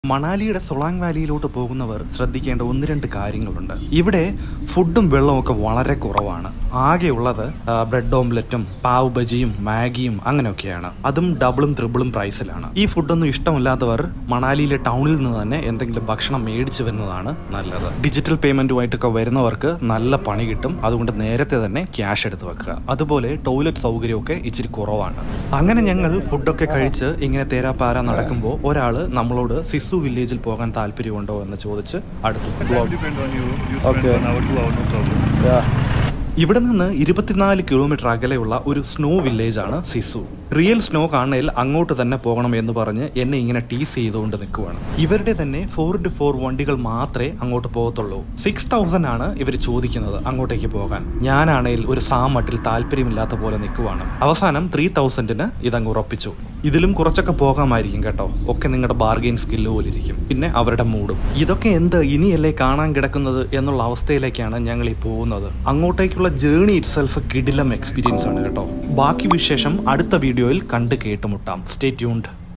മണാലിയുടെ സൊളാങ് വാലിയിലോട്ട് പോകുന്നവർ ശ്രദ്ധിക്കേണ്ട ഒന്ന് രണ്ട് കാര്യങ്ങളുണ്ട് ഇവിടെ ഫുഡും വെള്ളവും ഒക്കെ വളരെ കുറവാണ് ആകെയുള്ളത് ആ, ബ്രെഡ് ഓംലെറ്റും പാവ് ബജിയും മാഗിയും അങ്ങനെയൊക്കെയാണ് അതും ഡബിളും ത്രിബിളും പ്രൈസിലാണ് ഈ ഫുഡൊന്നും ഇഷ്ടമില്ലാത്തവർ മണാലിയിലെ ടൗണിൽ നിന്ന് തന്നെ എന്തെങ്കിലും ഭക്ഷണം മേടിച്ചു വരുന്നതാണ് നല്ലത് ഡിജിറ്റൽ പേയ്മെന്റുമായിട്ടൊക്കെ വരുന്നവർക്ക് നല്ല പണി കിട്ടും അതുകൊണ്ട് നേരത്തെ തന്നെ ക്യാഷ് എടുത്ത് വെക്കുക അതുപോലെ ടോയ്ലറ്റ് സൗകര്യമൊക്കെ ഇച്ചിരി കുറവാണ് അങ്ങനെ ഞങ്ങൾ ഫുഡൊക്കെ കഴിച്ച് ഇങ്ങനെ തേരാപ്പാര നടക്കുമ്പോൾ ഒരാള് നമ്മളോട് സിസു വില്ലേജിൽ പോകാൻ താല്പര്യമുണ്ടോ എന്ന് ചോദിച്ച് അടുത്തു Depend on you. You spend Okay. one hour, two hour, no problem. Yeah. ഇവിടെ നിന്ന് ഇരുപത്തിനാല് കിലോമീറ്റർ അകലെയുള്ള ഒരു സ്നോ വില്ലേജ് ആണ് സിസു റിയൽ സ്നോ കാണയിൽ അങ്ങോട്ട് തന്നെ പോകണം എന്ന് പറഞ്ഞ് എന്നെ ഇങ്ങനെ ടീസ് ചെയ്തുകൊണ്ട് നിൽക്കുവാണ് ഇവരുടെ തന്നെ ഫോർ ടു ഫോർ വണ്ടികൾ മാത്രമേ അങ്ങോട്ട് പോകത്തുള്ളൂ സിക്സ് തൗസൻഡ് ആണ് ഇവർ ചോദിക്കുന്നത് അങ്ങോട്ടേക്ക് പോകാൻ ഞാനാണെങ്കിൽ ഒരു സാമട്ടിൽ താല്പര്യമില്ലാത്ത പോലെ നിൽക്കുവാണ് അവസാനം ത്രീ തൗസൻഡിന് ഇതങ്ങ് ഉറപ്പിച്ചു ഇതിലും കുറച്ചൊക്കെ പോകാമായിരിക്കും കേട്ടോ ഒക്കെ നിങ്ങളുടെ ബാർഗെയിൻ സ്കില്ല് പോലെ ഇരിക്കും പിന്നെ അവരുടെ മൂടും ഇതൊക്കെ എന്ത് ഇനിയല്ലേ കാണാൻ കിടക്കുന്നത് എന്നുള്ള അവസ്ഥയിലേക്കാണ് ഞങ്ങൾ ഈ പോകുന്നത് അങ്ങോട്ടേക്കുള്ള ജേണി ഇറ്റ് സെൽഫ് കിടിലം എക്സ്പീരിയൻസ് ആണ് കേട്ടോ ബാക്കി വിശേഷം അടുത്ത വീഡിയോയിൽ കണ്ട് കേട്ടുമുട്ടാം സ്റ്റേ ട്യൂൺഡ്